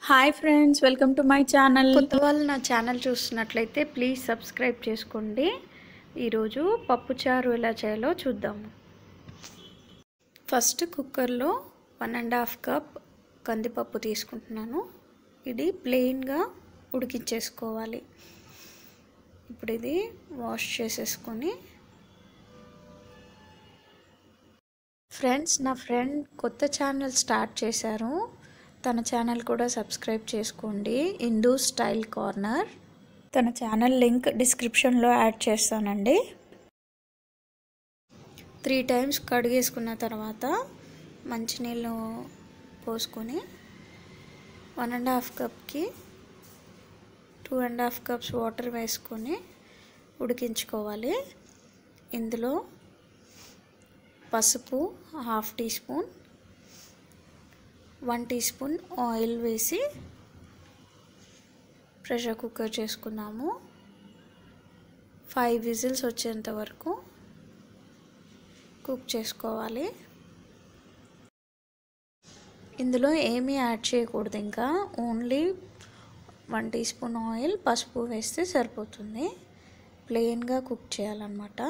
hi friends welcome to my channel కొత్త వాళ్ళు నా ఛానల్ చూస్తున్నట్లయితే ప్లీజ్ సబ్స్క్రైబ్ చేసుకోండి ఈరోజు పప్పుచారు ఎలా చేయాలో చూద్దాము ఫస్ట్ కుక్కర్లో వన్ అండ్ హాఫ్ కప్ కందిపప్పు తీసుకుంటున్నాను ఇది ప్లెయిన్గా ఉడికించేసుకోవాలి ఇప్పుడు ఇది వాష్ చేసేసుకొని ఫ్రెండ్స్ నా ఫ్రెండ్ కొత్త ఛానల్ స్టార్ట్ చేశారు తన ఛానల్ కూడా సబ్స్క్రైబ్ చేసుకోండి హిందూ స్టైల్ కార్నర్ తన ఛానల్ లింక్ డిస్క్రిప్షన్లో యాడ్ చేస్తానండి త్రీ టైమ్స్ కడిగేసుకున్న తర్వాత మంచినీళ్ళు పోసుకొని వన్ అండ్ హాఫ్ కప్కి two and half cups water వేసుకొని ఉడికించుకోవాలి ఇందులో పసుపు half teaspoon one teaspoon oil వేసి ప్రెషర్ కుక్కర్ చేసుకున్నాము ఫైవ్ విజిల్స్ వచ్చేంత వరకు కుక్ చేసుకోవాలి ఇందులో ఏమీ యాడ్ చేయకూడదు ఇంకా only one teaspoon oil పసుపు వేస్తే సరిపోతుంది ప్లెయిన్గా కుక్ చేయాలన్నమాట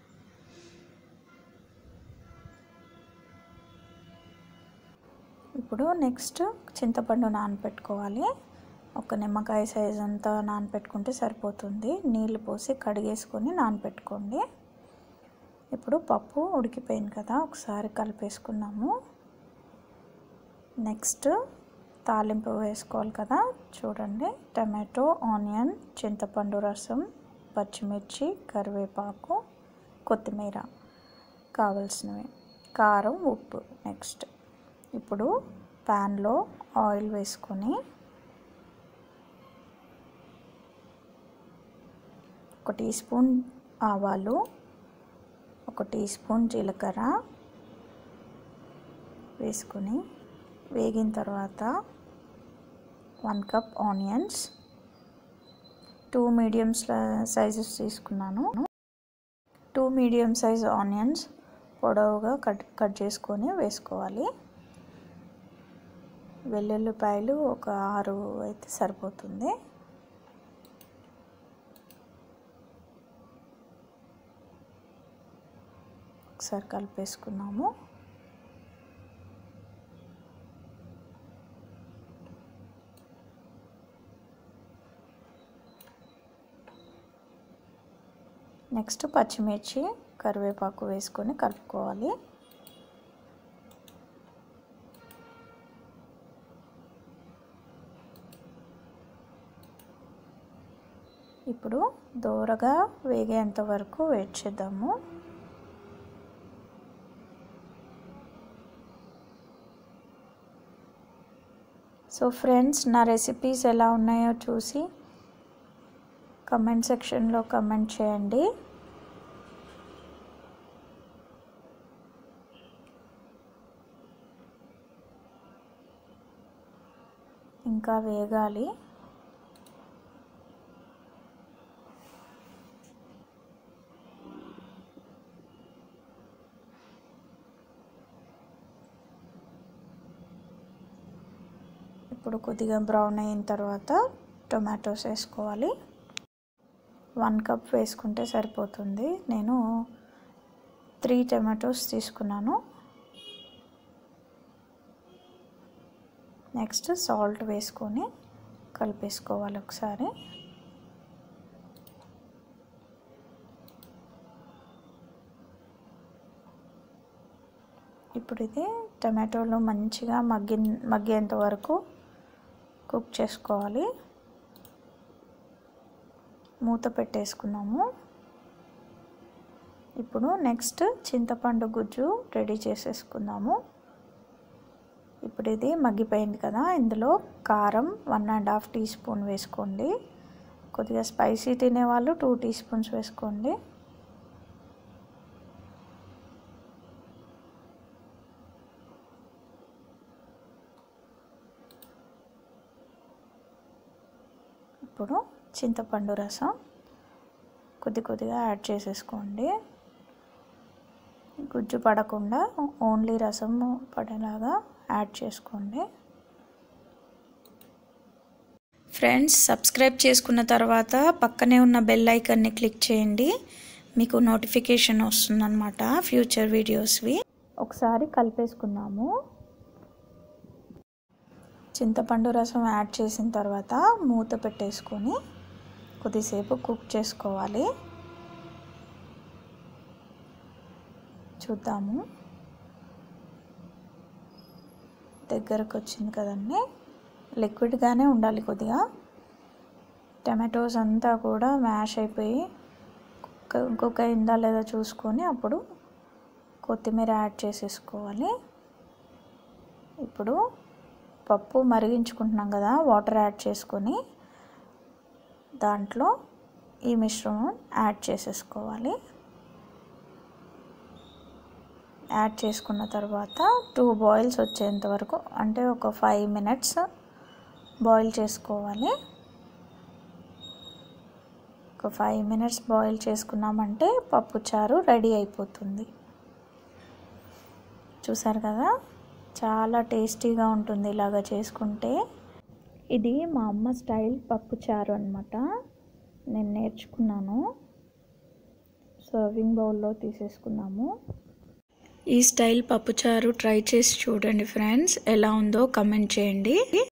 ఇప్పుడు నెక్స్ట్ చింతపండు నానపెట్టుకోవాలి ఒక నిమ్మకాయ సైజ్ అంతా నానపెట్టుకుంటే సరిపోతుంది నీళ్ళు పోసి కడిగేసుకొని నానపెట్టుకోండి ఇప్పుడు పప్పు ఉడికిపోయింది కదా ఒకసారి కలిపేసుకున్నాము నెక్స్ట్ తాలింపు వేసుకోవాలి కదా చూడండి టమాటో ఆనియన్ చింతపండు రసం పచ్చిమిర్చి కరివేపాకు కొత్తిమీర కావలసినవి కారం ఉప్పు నెక్స్ట్ ఇప్పుడు ప్యాన్లో ఆయిల్ వేసుకొని ఒక టీ స్పూన్ ఆవాలు ఒక టీ స్పూన్ జీలకర్ర వేసుకొని వేగిన తర్వాత one cup onions two medium sizes తీసుకున్నాను టూ మీడియం సైజ్ ఆనియన్స్ పొడవుగా కట్ కట్ చేసుకొని వేసుకోవాలి వెల్లుల్లిపాయలు ఒక ఆరు అయితే సరిపోతుంది ఒకసారి కలిపేసుకున్నాము నెక్స్ట్ పచ్చిమిర్చి కరివేపాకు వేసుకొని కలుపుకోవాలి ఇప్పుడు దూరగా వేగేంత వరకు వెయిట్ చేద్దాము సో ఫ్రెండ్స్ నా రెసిపీస్ ఎలా ఉన్నాయో చూసి కమెంట్ సెక్షన్లో కమెంట్ చేయండి ఇంకా వేగాలి ఇప్పుడు కొద్దిగా బ్రౌన్ అయిన తర్వాత టొమాటోస్ వేసుకోవాలి వన్ కప్ వేసుకుంటే సరిపోతుంది నేను త్రీ టమాటోస్ తీసుకున్నాను నెక్స్ట్ సాల్ట్ వేసుకొని కలిపేసుకోవాలి ఒకసారి ఇప్పుడు ఇది టమాటోలు మంచిగా మగ్గి మగ్గేంత వరకు కుక్ చేసుకోవాలి మూత పెట్టేసుకున్నాము ఇప్పుడు నెక్స్ట్ చింతపండు గుజ్జు రెడీ చేసేసుకుందాము ఇప్పుడు ఇది మగ్గిపోయింది కదా ఇందులో కారం one and half teaspoon వేసుకోండి కొద్దిగా స్పైసీ తినేవాళ్ళు టూ టీ స్పూన్స్ వేసుకోండి ఇప్పుడు చింతపండు రసం కొద్ది కొద్దిగా యాడ్ చేసేసుకోండి గుజ్జు పడకుండా ఓన్లీ రసం పడేలాగా యాడ్ చేసుకోండి ఫ్రెండ్స్ సబ్స్క్రైబ్ చేసుకున్న తర్వాత పక్కనే ఉన్న బెల్ ఐకన్ని క్లిక్ చేయండి మీకు నోటిఫికేషన్ వస్తుందన్నమాట ఫ్యూచర్ వీడియోస్వి ఒకసారి కలిపేసుకుందాము చింతపండు రసం యాడ్ చేసిన తర్వాత మూత పెట్టేసుకొని కొద్దిసేపు కుక్ చేసుకోవాలి చూద్దాము దగ్గరకు వచ్చింది కదండి లిక్విడ్గానే ఉండాలి కొద్దిగా టమాటోస్ అంతా కూడా మ్యాష్ అయిపోయి కుక్ కుక్ అయిందా లేదా చూసుకొని అప్పుడు కొత్తిమీర యాడ్ చేసేసుకోవాలి ఇప్పుడు పప్పు మరిగించుకుంటున్నాం కదా వాటర్ యాడ్ చేసుకొని దాంట్లో ఈ మిశ్రమం యాడ్ చేసేసుకోవాలి యాడ్ చేసుకున్న తర్వాత టూ బాయిల్స్ వచ్చేంత వరకు అంటే ఒక ఫైవ్ మినిట్స్ బాయిల్ చేసుకోవాలి ఒక ఫైవ్ మినిట్స్ బాయిల్ చేసుకున్నామంటే పప్పు చారు రెడీ అయిపోతుంది చూసారు కదా చాలా టేస్టీగా ఉంటుంది ఇలాగ చేసుకుంటే ఇది మా అమ్మ స్టైల్ పప్పు చారు అనమాట నేను నేర్చుకున్నాను సర్వింగ్ బౌల్లో తీసేసుకున్నాము ఈ స్టైల్ పప్పుచారు ట్రై చేసి చూడండి ఫ్రెండ్స్ ఎలా ఉందో కమెంట్ చేయండి